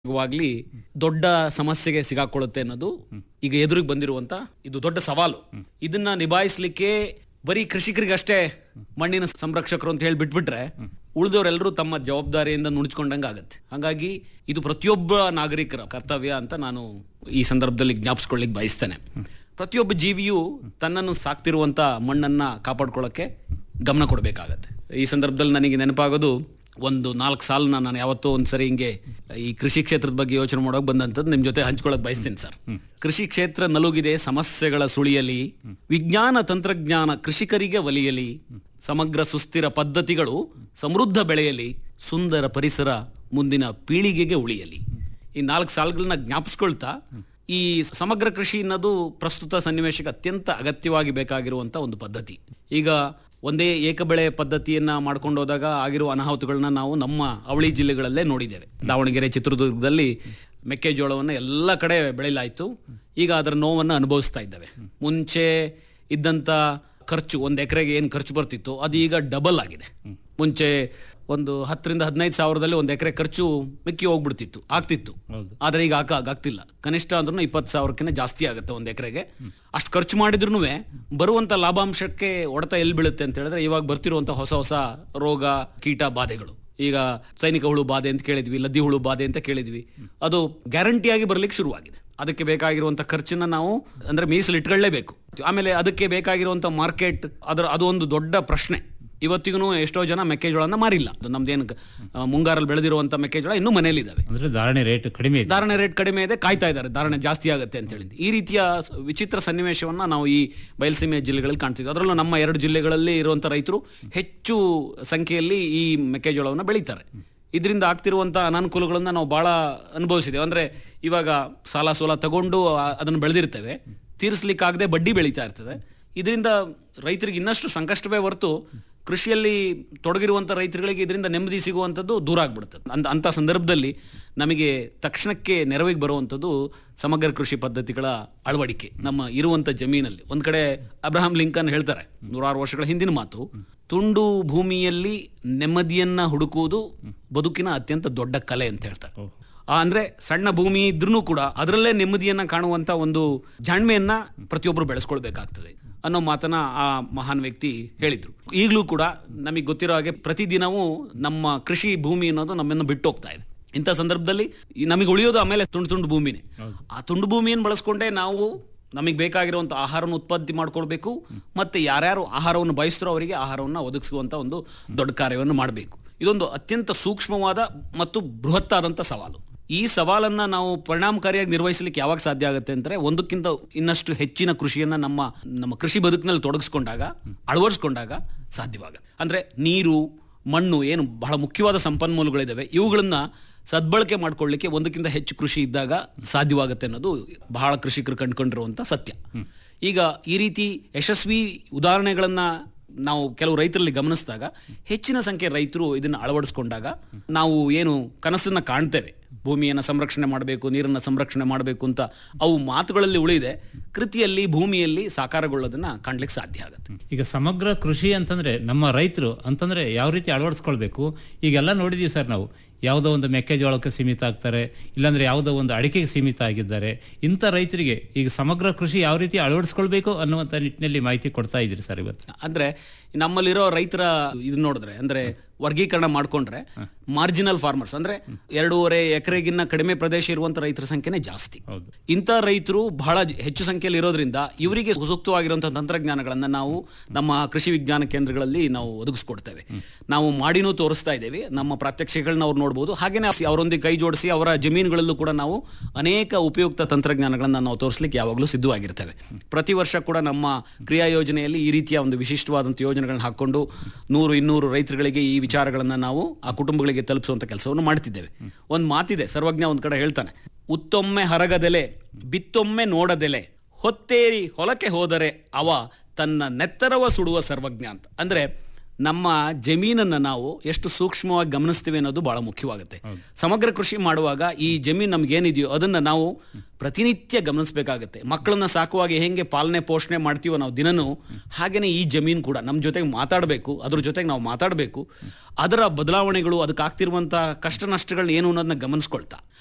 ವಾಗ್ಲಿ ದೊಡ್ಡ ಸಮಸ್ಯೆಗೆ ಸಿಗಾಕೊಳ್ಳುತ್ತೆ ಅನ್ನೋದು ಈಗ ಎದುರಿಗೆ ಬಂದಿರುವಂತ ಇದು ದೊಡ್ಡ ಸವಾಲು ಇದನ್ನ ನಿಭಾಯಿಸ್ಲಿಕ್ಕೆ ಬರೀ ಕೃಷಿಕರಿಗಷ್ಟೇ ಮಣ್ಣಿನ ಸಂರಕ್ಷಕರು ಅಂತ ಹೇಳಿ ಬಿಟ್ಬಿಟ್ರೆ ಉಳಿದವರೆಲ್ಲರೂ ತಮ್ಮ ಜವಾಬ್ದಾರಿಯಿಂದ ನುಣುಚ್ಕೊಂಡಂಗೆ ಆಗತ್ತೆ ಹಾಗಾಗಿ ಇದು ಪ್ರತಿಯೊಬ್ಬ ನಾಗರಿಕರ ಕರ್ತವ್ಯ ಅಂತ ನಾನು ಈ ಸಂದರ್ಭದಲ್ಲಿ ಜ್ಞಾಪಿಸ್ಕೊಳ್ಳಿಕ್ ಬಯಸ್ತೇನೆ ಪ್ರತಿಯೊಬ್ಬ ಜೀವಿಯು ತನ್ನನ್ನು ಸಾಕ್ತಿರುವಂತ ಮಣ್ಣನ್ನ ಕಾಪಾಡ್ಕೊಳ್ಳೋಕೆ ಗಮನ ಕೊಡಬೇಕಾಗತ್ತೆ ಈ ಸಂದರ್ಭದಲ್ಲಿ ನನಗೆ ನೆನಪಾಗೋದು ಒಂದು ನಾಲ್ಕು ಸಾಲನ್ನ ನಾನು ಯಾವತ್ತೋ ಒಂದ್ಸರಿ ಹಿಂಗೆ ಈ ಕೃಷಿ ಕ್ಷೇತ್ರದ ಬಗ್ಗೆ ಯೋಚನೆ ಮಾಡೋಕೆ ಬಂದಂಥದ್ದು ನಿಮ್ ಜೊತೆ ಹಂಚ್ಕೊಳಕ್ ಬಯಸ್ತೀನಿ ಸರ್ ಕೃಷಿ ಕ್ಷೇತ್ರ ನಲುಗಿದೆ ಸಮಸ್ಯೆಗಳ ಸುಳಿಯಲಿ ವಿಜ್ಞಾನ ತಂತ್ರಜ್ಞಾನ ಕೃಷಿಕರಿಗೆ ಒಲಿಯಲಿ ಸಮಗ್ರ ಸುಸ್ಥಿರ ಪದ್ಧತಿಗಳು ಸಮೃದ್ಧ ಬೆಳೆಯಲಿ ಸುಂದರ ಪರಿಸರ ಮುಂದಿನ ಪೀಳಿಗೆಗೆ ಉಳಿಯಲಿ ಈ ನಾಲ್ಕು ಸಾಲುಗಳನ್ನ ಜ್ಞಾಪಿಸ್ಕೊಳ್ತಾ ಈ ಸಮಗ್ರ ಕೃಷಿ ಅನ್ನೋದು ಪ್ರಸ್ತುತ ಸನ್ನಿವೇಶಕ್ಕೆ ಅತ್ಯಂತ ಅಗತ್ಯವಾಗಿ ಬೇಕಾಗಿರುವಂತ ಒಂದು ಪದ್ಧತಿ ಈಗ ಒಂದೇ ಏಕಬೆಳೆ ಪದ್ಧತಿಯನ್ನ ಮಾಡ್ಕೊಂಡು ಹೋದಾಗ ಆಗಿರುವ ಅನಾಹುತಗಳನ್ನ ನಾವು ನಮ್ಮ ಅವಳಿ ಜಿಲ್ಲೆಗಳಲ್ಲೇ ನೋಡಿದ್ದೇವೆ ದಾವಣಗೆರೆ ಚಿತ್ರದುರ್ಗದಲ್ಲಿ ಮೆಕ್ಕೆಜೋಳವನ್ನು ಎಲ್ಲ ಕಡೆ ಬೆಳೆಯಲಾಯಿತು ಈಗ ಅದರ ನೋವನ್ನು ಅನುಭವಿಸ್ತಾ ಇದ್ದಾವೆ ಮುಂಚೆ ಇದ್ದಂತ ಖರ್ಚು ಒಂದು ಎಕರೆಗೆ ಏನು ಖರ್ಚು ಬರ್ತಿತ್ತು ಅದು ಈಗ ಡಬಲ್ ಆಗಿದೆ ಮುಂಚೆ ಒಂದು ಹತ್ತರಿಂದ ಹದಿನೈದು ಸಾವಿರದಲ್ಲಿ ಒಂದು ಎಕರೆ ಖರ್ಚು ಮಿಕ್ಕಿ ಹೋಗ್ಬಿಡ್ತಿತ್ತು ಆಗ್ತಿತ್ತು ಹೌದು. ಆದ್ರೆ ಈಗ ಆಗ ಆಗ್ತಿಲ್ಲ ಕನಿಷ್ಠ ಅಂದ್ರೂ ಇಪ್ಪತ್ತು ಸಾವಿರಕ್ಕಿಂತ ಜಾಸ್ತಿ ಆಗುತ್ತೆ ಒಂದು ಎಕರೆಗೆ ಅಷ್ಟು ಖರ್ಚು ಮಾಡಿದ್ರು ಬರುವಂತ ಲಾಭಾಂಶಕ್ಕೆ ಹೊಡೆತ ಎಲ್ಲಿ ಬೀಳುತ್ತೆ ಅಂತ ಹೇಳಿದ್ರೆ ಇವಾಗ ಬರ್ತಿರುವಂತ ಹೊಸ ಹೊಸ ರೋಗ ಕೀಟ ಬಾಧೆಗಳು ಈಗ ಸೈನಿಕ ಹುಳು ಬಾಧೆ ಅಂತ ಕೇಳಿದ್ವಿ ಲದ್ದಿ ಹುಳು ಬಾಧೆ ಅಂತ ಕೇಳಿದ್ವಿ ಅದು ಗ್ಯಾರಂಟಿಯಾಗಿ ಬರ್ಲಿಕ್ಕೆ ಶುರುವಾಗಿದೆ ಅದಕ್ಕೆ ಬೇಕಾಗಿರುವಂತ ಖರ್ಚನ್ನ ನಾವು ಅಂದ್ರೆ ಮೀಸಲು ಇಟ್ಕೊಳ್ಳೇಬೇಕು ಆಮೇಲೆ ಅದಕ್ಕೆ ಬೇಕಾಗಿರುವಂತ ಮಾರ್ಕೆಟ್ ಅದರ ಅದು ಒಂದು ದೊಡ್ಡ ಪ್ರಶ್ನೆ ಇವತ್ತಿಗೂ ಎಷ್ಟೋ ಜನ ಮೆಕ್ಕೆಜೋಳನ ಮಾರಿಲ್ಲ ಅದು ನಮ್ದೇನು ಆ, ಮುಂಗಾರಲ್ಲಿ ಬೆಳೆದಿರುವಂತ ಮೆಕ್ಕೆಜೋಳ ಇನ್ನೂ ಮನೆಯಲ್ಲಿದ್ದಾವೆ ಅಂದ್ರೆ ಧಾರಣೆ ರೇಟ್ ಕಡಿಮೆ ಇದೆ ಧಾರಣೆ ರೇಟ್ ಕಡಿಮೆ ಇದೆ ಕಾಯ್ತಾ ಇದ್ದಾರೆ ಧಾರಣೆ ಜಾಸ್ತಿ ಆಗುತ್ತೆ ಅಂತ ಹೇಳಿ ಈ ರೀತಿಯ ಸ- ವಿಚಿತ್ರ ಸನ್ನಿವೇಶವನ್ನ ನಾವು ಈ ಬಯಲುಸೀಮೆ ಜಿಲ್ಲೆಗಳಲ್ಲಿ ಕಾಣ್ತೀವಿ ಅದರಲ್ಲೂ ನಮ್ಮ ಎರಡು ಜಿಲ್ಲೆಗಳಲ್ಲಿ ಇರುವಂತ ರೈತರು ಹೆಚ್ಚು ಸಂಖ್ಯೆಯಲ್ಲಿ ಈ ಮೆಕ್ಕೆಜೋಳವನ್ನು ಬೆಳೀತಾರೆ ಇದರಿಂದ ಆಗ್ತಿರುವಂತ ಅನಾನುಕೂಲಗಳನ್ನ ನಾವು ಬಹಳ ಅನುಭವಿಸಿದ್ದೇವೆ ಅಂದ್ರೆ ಇವಾಗ ಸಾಲ ಸೋಲ ತಗೊಂಡು ಆ- ಅದನ್ನು ಬೆಳೆದಿರ್ತೇವೆ ತೀರಿಸ್ಲಿಕ್ಕಾಗದೆ ಬಡ್ಡಿ ಬೆಳೀತಾ ಇರ್ತದೆ ಇದರಿಂದ ರೈತರಿಗೆ ಇನ್ನಷ್ಟು ಸಂಕಷ್ಟವೇ ಹೊರತು ಕೃಷಿಯಲ್ಲಿ ತೊಡಗಿರುವಂಥ ರೈತರುಗಳಿಗೆ ಇದರಿಂದ ನೆಮ್ಮದಿ ಸಿಗುವಂಥದ್ದು ದೂರ ಆಗ್ಬಿಡ್ತದೆ ಅಂತ ಅಂಥ ಸಂದರ್ಭದಲ್ಲಿ ನಮಗೆ ತಕ್ಷಣಕ್ಕೆ ನೆರವಿಗೆ ಬರುವಂಥದ್ದು ಸಮಗ್ರ ಕೃಷಿ ಪದ್ಧತಿಗಳ ಅಳವಡಿಕೆ ನಮ್ಮ ಇರುವಂಥ ಜಮೀನಲ್ಲಿ ಒಂದು ಕಡೆ ಅಬ್ರಹಾಂ ಲಿಂಕನ್ ಹೇಳ್ತಾರೆ ನೂರಾರು ವರ್ಷಗಳ ಹಿಂದಿನ ಮಾತು ತುಂಡು ಭೂಮಿಯಲ್ಲಿ ನೆಮ್ಮದಿಯನ್ನ ಹುಡುಕುವುದು ಬದುಕಿನ ಅತ್ಯಂತ ದೊಡ್ಡ ಕಲೆ ಅಂತ ಹೇಳ್ತಾರೆ ಆ ಅಂದ್ರೆ ಸಣ್ಣ ಭೂಮಿ ಇದ್ರೂ ಕೂಡ ಅದರಲ್ಲೇ ನೆಮ್ಮದಿಯನ್ನ ಕಾಣುವಂತ ಒಂದು ಜಾಣ್ಮೆಯನ್ನ ಪ್ರತಿಯೊಬ್ಬರು ಬೆಳೆಸ್ಕೊಳ್ಬೇಕಾಗ್ತದೆ ಅನ್ನೋ ಮಾತನ್ನ ಆ ಮಹಾನ್ ವ್ಯಕ್ತಿ ಹೇಳಿದ್ರು ಈಗಲೂ ಕೂಡ ನಮಗೆ ಗೊತ್ತಿರೋ ಹಾಗೆ ಪ್ರತಿದಿನವೂ ನಮ್ಮ ಕೃಷಿ ಭೂಮಿ ಅನ್ನೋದು ನಮ್ಮನ್ನು ಬಿಟ್ಟು ಹೋಗ್ತಾ ಇದೆ ಇಂಥ ಸಂದರ್ಭದಲ್ಲಿ ಈ ನಮಗೆ ಉಳಿಯೋದು ಆಮೇಲೆ ತುಂಡು ತುಂಡು ಭೂಮಿನೇ ಆ ತುಂಡು ಭೂಮಿಯನ್ನು ಬಳಸ್ಕೊಂಡೇ ನಾವು ನಮಗೆ ಬೇಕಾಗಿರುವಂಥ ಆಹಾರವನ್ನು ಉತ್ಪತ್ತಿ ಮಾಡ್ಕೊಳ್ಬೇಕು ಮತ್ತೆ ಯಾರ್ಯಾರು ಆಹಾರವನ್ನು ಬಯಸ್ತಾರೋ ಅವರಿಗೆ ಆಹಾರವನ್ನು ಒದಗಿಸುವಂತ ಒಂದು ದೊಡ್ಡ ಕಾರ್ಯವನ್ನು ಮಾಡಬೇಕು ಇದೊಂದು ಅತ್ಯಂತ ಸೂಕ್ಷ್ಮವಾದ ಮತ್ತು ಬೃಹತ್ತಾದಂಥ ಸವಾಲು ಈ ಸವಾಲನ್ನ ನಾವು ಪರಿಣಾಮಕಾರಿಯಾಗಿ ನಿರ್ವಹಿಸಲಿಕ್ಕೆ ಯಾವಾಗ ಸಾಧ್ಯ ಆಗುತ್ತೆ ಅಂದ್ರೆ ಒಂದಕ್ಕಿಂತ ಇನ್ನಷ್ಟು ಹೆಚ್ಚಿನ ಕೃಷಿಯನ್ನ ನಮ್ಮ ನಮ್ಮ ಕೃಷಿ ಬದುಕಿನಲ್ಲಿ ತೊಡಗಿಸ್ಕೊಂಡಾಗ ಅಳವಡಿಸ್ಕೊಂಡಾಗ ಸಾಧ್ಯವಾಗುತ್ತೆ ಅಂದ್ರೆ ನೀರು ಮಣ್ಣು ಏನು ಬಹಳ ಮುಖ್ಯವಾದ ಸಂಪನ್ಮೂಲಗಳಿದಾವೆ ಇವುಗಳನ್ನ ಸದ್ಬಳಕೆ ಮಾಡ್ಕೊಳ್ಳಿಕ್ಕೆ ಒಂದಕ್ಕಿಂತ ಹೆಚ್ಚು ಕೃಷಿ ಇದ್ದಾಗ ಸಾಧ್ಯವಾಗುತ್ತೆ ಅನ್ನೋದು ಬಹಳ ಕೃಷಿಕರು ಕಂಡುಕೊಂಡಿರುವಂತ ಸತ್ಯ ಈಗ ಈ ರೀತಿ ಯಶಸ್ವಿ ಉದಾಹರಣೆಗಳನ್ನ ನಾವು ಕೆಲವು ರೈತರಲ್ಲಿ ಗಮನಿಸಿದಾಗ ಹೆಚ್ಚಿನ ಸಂಖ್ಯೆ ರೈತರು ಇದನ್ನು ಅಳವಡಿಸ್ಕೊಂಡಾಗ ನಾವು ಏನು ಕನಸನ್ನ ಕಾಣ್ತೇವೆ ಭೂಮಿಯನ್ನು ಸಂರಕ್ಷಣೆ ಮಾಡಬೇಕು ನೀರನ್ನು ಸಂರಕ್ಷಣೆ ಮಾಡಬೇಕು ಅಂತ ಅವು ಮಾತುಗಳಲ್ಲಿ ಉಳಿದೆ ಕೃತಿಯಲ್ಲಿ ಭೂಮಿಯಲ್ಲಿ ಸಾಕಾರಗೊಳ್ಳೋದನ್ನ ಕಾಣ್ಲಿಕ್ಕೆ ಸಾಧ್ಯ ಆಗುತ್ತೆ ಈಗ ಸಮಗ್ರ ಕೃಷಿ ಅಂತಂದ್ರೆ ನಮ್ಮ ರೈತರು ಅಂತಂದ್ರೆ ಯಾವ ರೀತಿ ಅಳವಡಿಸ್ಕೊಳ್ಬೇಕು ಈಗೆಲ್ಲ ನೋಡಿದೀವಿ ಸರ್ ನಾವು ಯಾವುದೋ ಒಂದು ಮೆಕ್ಕೆಜೋಳಕ್ಕೆ ಸೀಮಿತ ಆಗ್ತಾರೆ ಇಲ್ಲಾಂದ್ರೆ ಯಾವುದೋ ಒಂದು ಅಡಿಕೆಗೆ ಸೀಮಿತ ಆಗಿದ್ದಾರೆ ಇಂಥ ರೈತರಿಗೆ ಈಗ ಸಮಗ್ರ ಕೃಷಿ ಯಾವ ರೀತಿ ಅಳವಡಿಸ್ಕೊಳ್ಬೇಕು ಅನ್ನುವಂಥ ನಿಟ್ಟಿನಲ್ಲಿ ಮಾಹಿತಿ ಕೊಡ್ತಾ ಇದ್ದೀರಿ ಸರ್ ಇವತ್ತು ಅಂದ್ರೆ ನಮ್ಮಲ್ಲಿರೋ ರೈತರ ಇದು ನೋಡಿದ್ರೆ ಅಂದ್ರೆ ವರ್ಗೀಕರಣ ಮಾಡ್ಕೊಂಡ್ರೆ ಮಾರ್ಜಿನಲ್ ಫಾರ್ಮರ್ಸ್ ಅಂದ್ರೆ ಎರಡೂವರೆ ಎಕರೆಗಿನ್ನ ಕಡಿಮೆ ಪ್ರದೇಶ ಇರುವಂತ ರೈತರ ಸಂಖ್ಯೆನೇ ಜಾಸ್ತಿ ಹೌದು. ಇಂಥ ರೈತರು ಬಹಳ ಜ- ಹೆಚ್ಚು ಸಂಖ್ಯೆಯಲ್ಲಿ ಇರೋದ್ರಿಂದ ಇವರಿಗೆ ಸೂಕ್ತವಾಗಿರುವಂತಹ ತಂತ್ರಜ್ಞಾನಗಳನ್ನ ನಾವು ನಮ್ಮ ಕೃಷಿ ವಿಜ್ಞಾನ ಕೇಂದ್ರಗಳಲ್ಲಿ ನಾವು ಒದಗಿಸ್ಕೊಡ್ತೇವೆ ನಾವು ಮಾಡಿನೂ ತೋರಿಸ್ತಾ ಇದ್ದೇವೆ ನಮ್ಮ ಪ್ರಾತ್ಯಕ್ಷಿಗಳನ್ನ ಅವ್ರು ನೋಡ್ಬೋದು ಹಾಗೇನೆ ಅವರೊಂದಿಗೆ ಕೈ ಜೋಡಿಸಿ ಅವರ ಜಮೀನುಗಳಲ್ಲೂ ಕೂಡ ನಾವು ಅನೇಕ ಉಪಯುಕ್ತ ತಂತ್ರಜ್ಞಾನಗಳನ್ನ ನಾವು ತೋರಿಸ್ಲಿಕ್ಕೆ ಯಾವಾಗಲೂ ಸಿದ್ಧವಾಗಿರ್ತೇವೆ ಪ್ರತಿ ವರ್ಷ ಕೂಡ ನಮ್ಮ ಕ್ರಿಯಾ ಯೋಜನೆಯಲ್ಲಿ ಈ ರೀತಿಯ ಒಂದು ವಿಶಿಷ್ಟವಾದಂಥ ಯೋಜನೆಗಳನ್ನ ಹಾಕೊಂಡು ನೂರು ಇನ್ನೂರು ರೈತರುಗಳಿಗೆ ಈ ವಿಚಾರಗಳನ್ನ ನಾವು ಆ ಕುಟುಂಬಗಳಿಗೆ ತಲುಪಿಸುವಂತ ಕೆಲಸವನ್ನು ಮಾಡ್ತಿದ್ದೇವೆ ಒಂದು ಮಾತಿದೆ ಸರ್ವಜ್ಞ ಒಂದ್ ಕಡೆ ಹೇಳ್ತಾನೆ ಉತ್ತೊಮ್ಮೆ ಹರಗದೆಲೆ ಬಿತ್ತೊಮ್ಮೆ ನೋಡದೆಲೆ ಹೊತ್ತೇರಿ ಹೊಲಕ್ಕೆ ಹೋದರೆ ಅವ ತನ್ನ ನೆತ್ತರವ ಸುಡುವ ಸರ್ವಜ್ಞ ಅಂತ ಅಂದ್ರೆ ನಮ್ಮ ಜಮೀನನ್ನ ನಾವು ಎಷ್ಟು ಸೂಕ್ಷ್ಮವಾಗಿ ಗಮನಿಸ್ತೀವಿ ಅನ್ನೋದು ಬಹಳ ಮುಖ್ಯವಾಗುತ್ತೆ ಸಮಗ್ರ ಕೃಷಿ ಮಾಡುವಾಗ ಈ ಜಮೀನು ನಮ್ಗೆ ಏನಿದೆಯೋ ಅದನ್ನ ನಾವು ಪ್ರತಿನಿತ್ಯ ಗಮನಿಸಬೇಕಾಗುತ್ತೆ ಮಕ್ಕಳನ್ನ ಸಾಕುವಾಗ ಹೆಂಗೆ ಪಾಲನೆ ಪೋಷಣೆ ಮಾಡ್ತೀವೋ ನಾವು ದಿನನೂ ಹಾಗೇನೆ ಈ ಜಮೀನು ಕೂಡ ನಮ್ಮ ಜೊತೆಗೆ ಮಾತಾಡಬೇಕು ಅದ್ರ ಜೊತೆಗೆ ನಾವು ಮಾತಾಡಬೇಕು ಅದರ ಬದಲಾವಣೆಗಳು ಅದಕ್ಕೆ ಆಗ್ತಿರುವಂತಹ ಕಷ್ಟ ನಷ್ಟಗಳನ್ನ ಏನು ಅನ್ನೋದನ್ನ ಗಮನಿಸ್ಕೊಳ್ತಾ